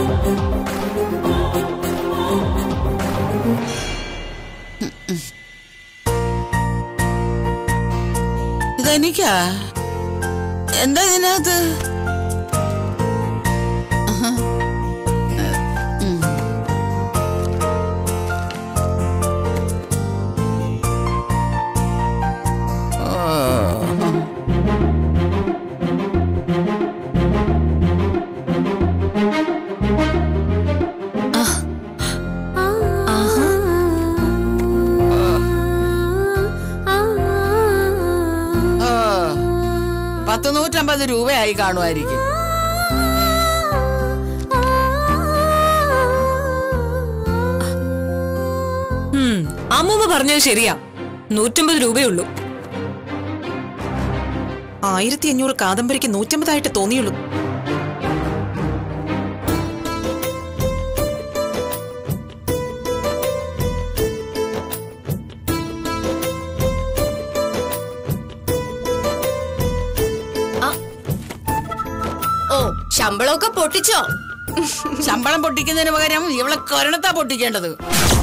ഇതെനിക്കാ എന്താ ഇതിനകത്ത് ഓ, പത്ത് നൂറ്റമ്പത് രൂപയായി കാണുമായിരിക്കും ഉം, അമ്മൂമ്മ പറഞ്ഞത് ശരിയാ നൂറ്റമ്പത് രൂപയുള്ളൂ ആയിരത്തി അഞ്ഞൂറ് കാദംബരിക്ക് നൂറ്റമ്പതായിട്ട് തോന്നിയുള്ളൂ ഓ ശമ്പളമൊക്കെ പൊട്ടിച്ചോ ശമ്പളം പൊട്ടിക്കുന്നതിന് പകരം ഇവളെ കൊരണത്താ പൊട്ടിക്കേണ്ടത്